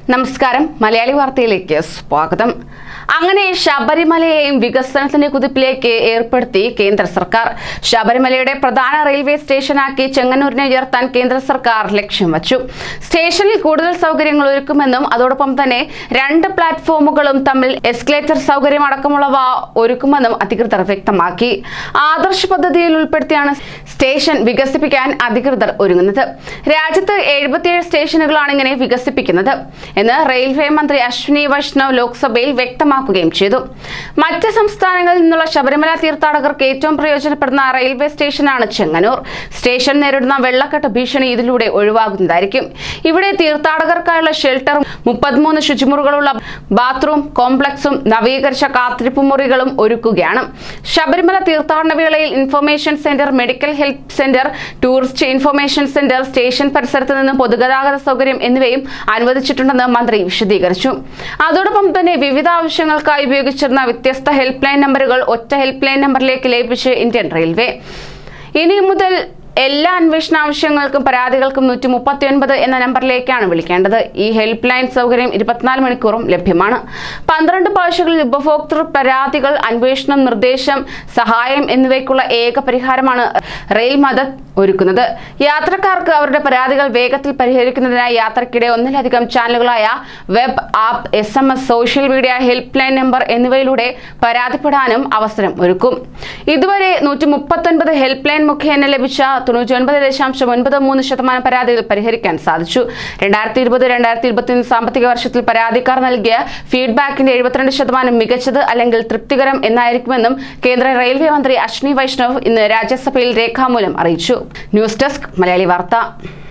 നമസ്കാരം മലയാളി വാർത്തയിലേക്ക് സ്വാഗതം അങ്ങനെ ശബരിമലയെയും വികസനത്തിന്റെ കുതിപ്പിലേക്ക് ഏർപ്പെടുത്തി കേന്ദ്ര സർക്കാർ ശബരിമലയുടെ പ്രധാന റെയിൽവേ സ്റ്റേഷനാക്കി ചെങ്ങന്നൂരിനെ ഉയർത്താൻ കേന്ദ്ര സർക്കാർ ലക്ഷ്യം വച്ചു സ്റ്റേഷനിൽ കൂടുതൽ സൗകര്യങ്ങൾ ഒരുക്കുമെന്നും അതോടൊപ്പം തന്നെ രണ്ട് പ്ലാറ്റ്ഫോമുകളും തമ്മിൽ എസ്കലേറ്റർ സൗകര്യം അടക്കമുള്ളവ ഒരുക്കുമെന്നും അധികൃതർ വ്യക്തമാക്കി ആദർശ് പദ്ധതിയിൽ ഉൾപ്പെടുത്തിയാണ് സ്റ്റേഷൻ വികസിപ്പിക്കാൻ അധികൃതർ ഒരുങ്ങുന്നത് രാജ്യത്ത് എഴുപത്തിയേഴ് സ്റ്റേഷനുകളാണ് ഇങ്ങനെ വികസിപ്പിക്കുന്നത് എന്ന് റെയിൽവേ മന്ത്രി അശ്വിനി വൈഷ്ണവ് ലോക്സഭയിൽ വ്യക്തമാക്കുകയും ചെയ്തു മറ്റ് സംസ്ഥാനങ്ങളിൽ നിന്നുള്ള ശബരിമല തീർത്ഥാടകർക്ക് ഏറ്റവും പ്രയോജനപ്പെടുന്ന റെയിൽവേ സ്റ്റേഷനാണ് ചെങ്ങന്നൂർ സ്റ്റേഷൻ നേരിടുന്ന വെള്ളക്കെട്ട് ഭീഷണി ഇതിലൂടെ ഒഴിവാകുന്നതായിരിക്കും ഇവിടെ തീർത്ഥാടകർക്കായുള്ള ഷെൽട്ടർ മുപ്പത്തിമൂന്ന് ശുചിമുറികളുള്ള ബാത്റൂം കോംപ്ലക്സും നവീകരിച്ച കാത്തിരിപ്പ് മുറികളും ഒരുക്കുകയാണ് ശബരിമല തീർത്ഥാടന വേളയിൽ information centre medical health centre tourist information centre station പരിസരത്ത് നിന്ന് പൊതുഗതാഗത സൗകര്യം എന്നിവയും അനുവദിച്ചിട്ടുണ്ടെന്ന് മന്ത്രി വിശദീകരിച്ചു അതോടൊപ്പം തന്നെ വിവിധ ആവശ്യങ്ങൾക്കായി ഉപയോഗിച്ചിരുന്ന വ്യത്യസ്ത ഹെൽപ്പ് ലൈൻ നമ്പറുകൾ ഒറ്റ ഹെൽപ്പ് ലൈൻ നമ്പറിലേക്ക് ലയിപ്പിച്ച് ഇന്ത്യൻ റെയിൽവേ ഇനി മുതൽ എല്ലാ അന്വേഷണ ആവശ്യങ്ങൾക്കും പരാതികൾക്കും നൂറ്റി മുപ്പത്തി ഒൻപത് എന്ന നമ്പറിലേക്കാണ് വിളിക്കേണ്ടത് ഈ ഹെൽപ്പ് ലൈൻ സൗകര്യം ഇരുപത്തിനാല് മണിക്കൂറും ലഭ്യമാണ് പന്ത്രണ്ട് ഭാഷകളിൽ ഉപഭോക്തൃ പരാതികൾ അന്വേഷണം നിർദ്ദേശം സഹായം എന്നിവയ്ക്കുള്ള ഏക പരിഹാരമാണ് റെയിൽ മദത് ഒരുക്കുന്നത് യാത്രക്കാർക്ക് അവരുടെ പരാതികൾ വേഗത്തിൽ പരിഹരിക്കുന്നതിനായി യാത്രക്കിടെ ഒന്നിലധികം ചാനലുകളായ web app S M S social media helpline number എന്നിവയിലൂടെ പരാതിപ്പെടാനും അവസരം ഒരുക്കും ഇതുവരെ നൂറ്റി മുപ്പത്തൊൻപത് ഹെൽപ്പ് ലൈൻ മുഖേന ലഭിച്ച തൊണ്ണൂറ്റി ഒൻപത് ദശാംശം ഒൻപത് മൂന്ന് ശതമാനം പരാതികൾ പരിഹരിക്കാൻ സാധിച്ചു രണ്ടായിരത്തി ഇരുപത് രണ്ടായിരത്തി ഇരുപത്തിയൊന്ന് സാമ്പത്തിക വർഷത്തിൽ പരാതിക്കാർ നൽകിയ ഫീഡ്ബാക്കിന്റെ എഴുപത്തിരണ്ട് ശതമാനം മികച്ചത് അല്ലെങ്കിൽ തൃപ്തികരം എന്നായിരിക്കുമെന്നും കേന്ദ്ര റെയിൽവേ മന്ത്രി അശ്വിനി വൈഷ്ണവ് ഇന്ന് രാജ്യസഭയിൽ രേഖാമൂലം അറിയിച്ചു ന്യൂസ് ഡെസ്ക് മലയാളി വാർത്ത